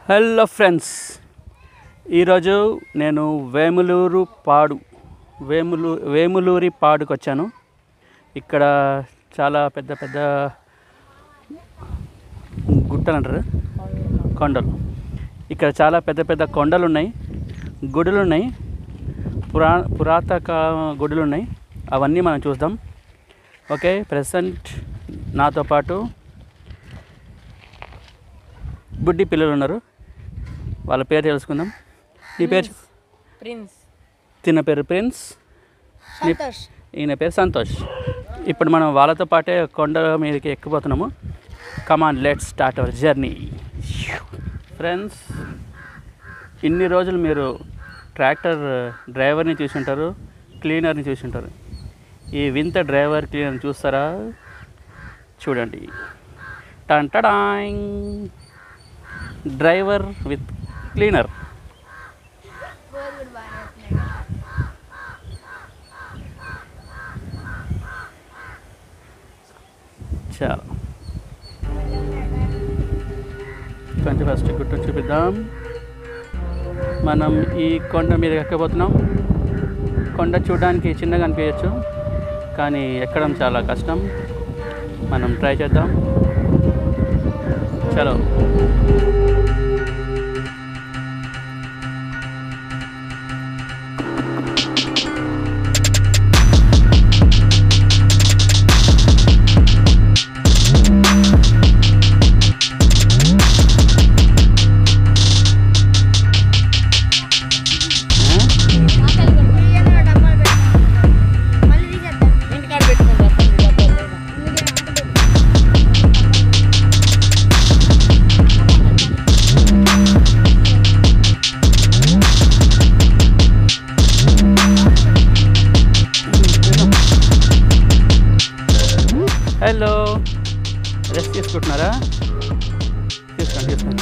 Hello friends ఈరోజు నేను వేములూరు పాడు వేములు వేములూరి పాడుకు వచ్చాను ఇక్కడ చాలా పెద్ద పెద్ద గుట్టలు అంటారు కొండలు ఇక్కడ చాలా పెద్ద పెద్ద కొండలు ఉన్నాయి గుడులు ఉన్నాయి పురా పురాతక గుడులు ఉన్నాయి అవన్నీ మనం చూద్దాం ఓకే ప్రజెంట్ నాతో పాటు బుడ్డి పిల్లలు ఉన్నారు వాళ్ళ పేరు తెలుసుకుందాం నీ పేరు చెప్పు. ప్రిన్స్ తిన్న పేరు ప్రిన్స్ నీ- సంతోష్ ఈయన పేరు సంతోష్ ఇప్పుడు మనం వాళ్ళతో పాటే కొండ మీదకి ఎక్కిపోతున్నాము come on let start our journey friends ఇన్ని రోజులు మీరు ట్రాక్టర్ డ్రైవర్ని చూసి ఉంటారు క్లీనర్ని చూసి ఉంటారు ఈ వింత డ్రైవర్ క్లీనర్ని చూస్తారా చూడండి టన్ టడాయింగ్ డ్రైవర్ విత్ క్లీనర్ చాలా కొంచెం ఫస్ట్ గుట్టు చూపిద్దాం మనం ఈ కొండ మీద ఎక్కబోతున్నాం కొండ చూడడానికి చిన్నగా అనిపించచ్చు కానీ ఎక్కడం చాలా కష్టం మనం ట్రై చేద్దాం చలో ఇంటికాడ పెట్టుకుంటా హలో రెస్ట్ తీసుకుంటున్నారా తీసుకోండి తీసుకోండి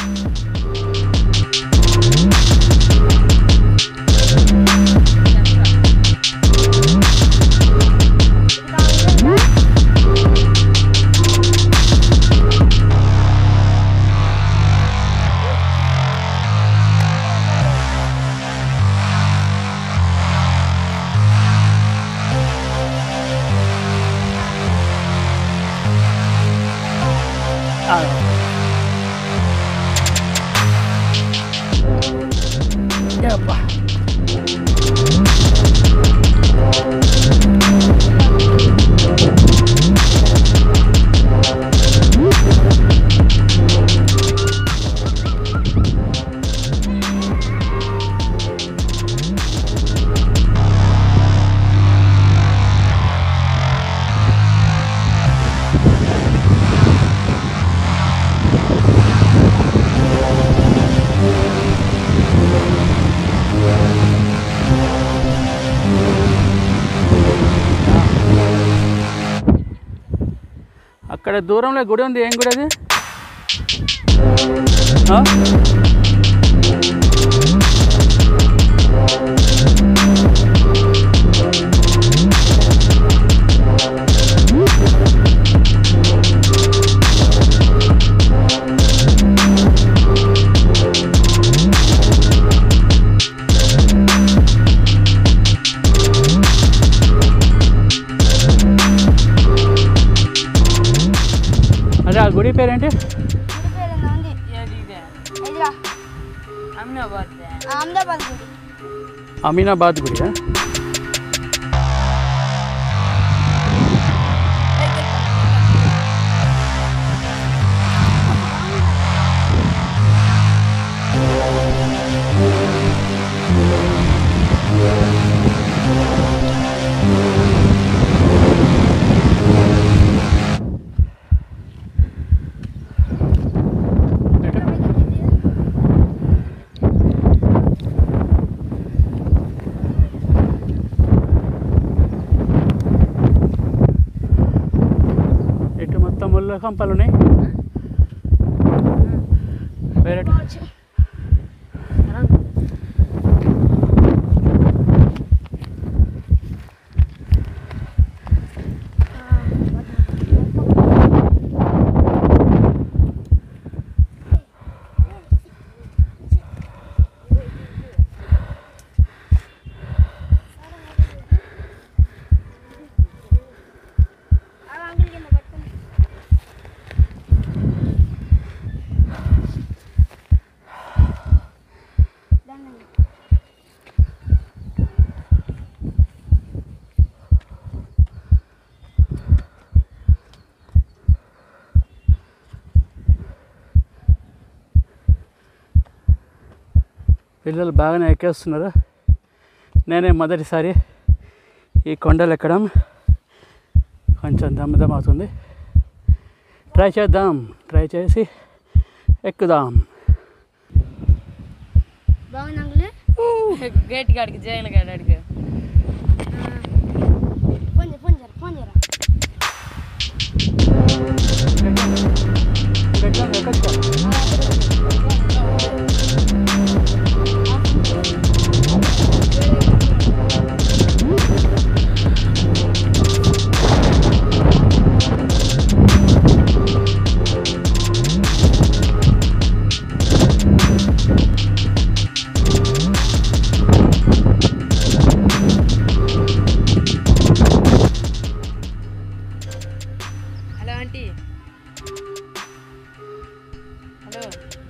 ఆ. యబ్బా. అక్కడ దూరంలో గుడి ఉంది ఏం గుడి అది ఆ? అదే ఆ గుడి పేరేంటి ఏది ఇదే అమ్మాబాద్ అహ్మదాబాద్ గుడి అమీనాబాద్ గుడి ఇటు మొత్తం ముళ్ళ కంపలు ఉన్నాయి వేరే పిల్లలు బాగానే ఎక్కేస్తున్నారు నేనే మొదటిసారి ఈ కొండలు ఎక్కడం కొంచెం దమ్ముదమ్ అవుతుంది ట్రై చేద్దాం ట్రై చేసి ఎక్కుదాం బాగుంది అంకుల్ గేట్ కాడికి జైన్ గాడి అడిగి ఫోన్ చేయ ఫోన్ చేయరా ఫోన్ చేయరా హలో ఆంటీ హలో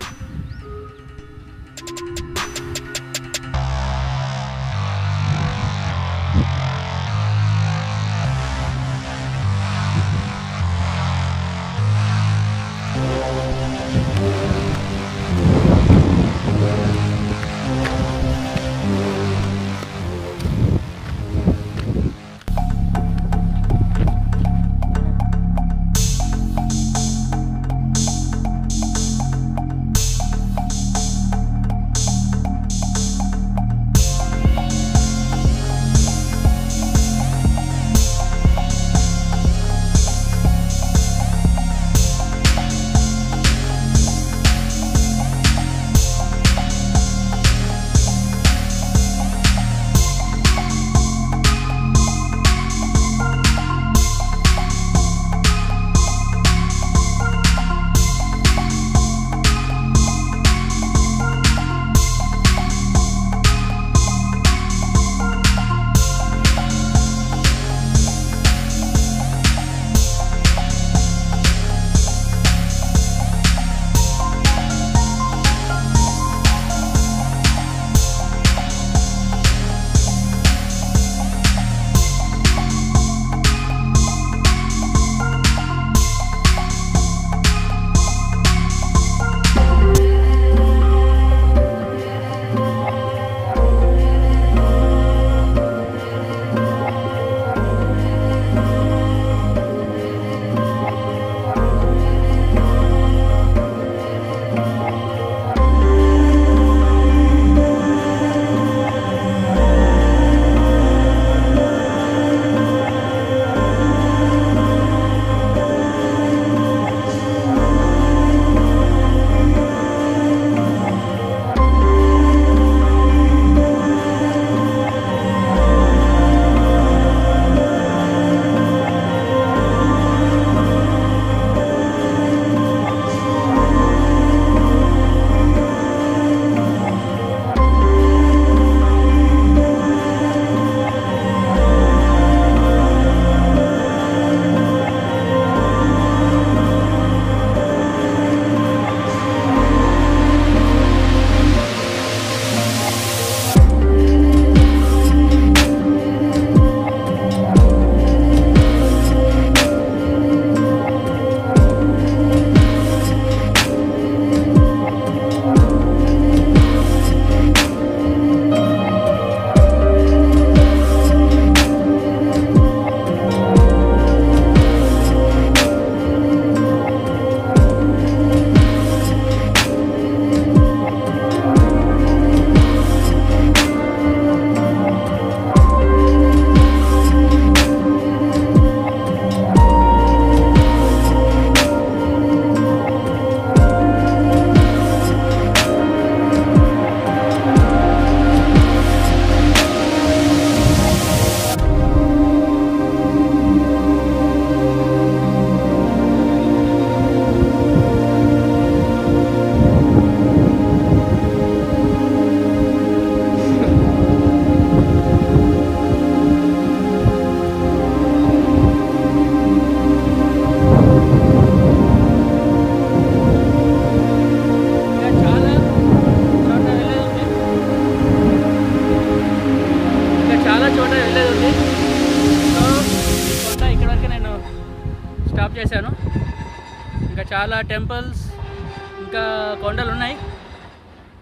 చేశాను ఇంకా చాలా టెంపుల్స్ ఇంకా కొండలు ఉన్నాయి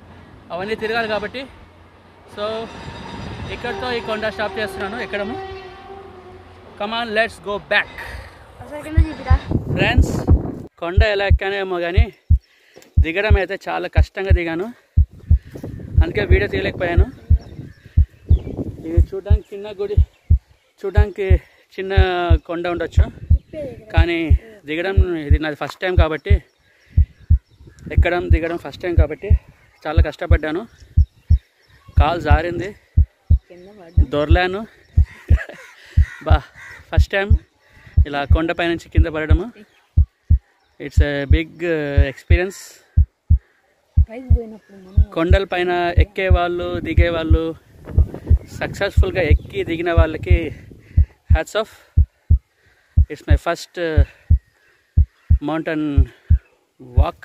అవన్నీ తిరగాలి కాబట్టి సో ఇక్కడితో ఈ కొండ స్టాప్ చేస్తున్నాను ఎక్కడము కమాన్ లెట్స్ గో బ్యాక్ అసలు కింద చూపిరా ఫ్రెండ్స్ కొండ ఎలా ఎక్కానేమో కానీ దిగడం అయితే చాలా కష్టంగా దిగాను అందుకే వీడియో తీయలేకపోయాను ఇది చూడడానికి చిన్న గుడి చూడడానికి చిన్న కొండ ఉండొచ్చు కానీ దిగడం ఇది నాది ఫస్ట్ టైం కాబట్టి ఎక్కడం దిగడం ఫస్ట్ టైం కాబట్టి చాలా కష్టపడ్డాను కాలు జారింది కింద పడ్డా దొరలాను బా ఫస్ట్ టైం ఇలా కొండపై నుంచి కింద పడడము ఇట్స్ ఎ బిగ్ ఎక్స్పీరియన్స్ పైకి పోయినప్పుడు మనం కొండల పైన ఎక్కే వాళ్ళు దిగే వాళ్ళు సక్సెస్ఫుల్గా ఎక్కి దిగిన వాళ్ళకి hats off it's my first mountain walk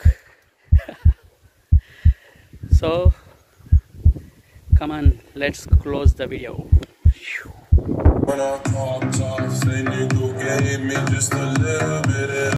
so come on let's close the video When I talk tough, say nigga gave me just a little bit of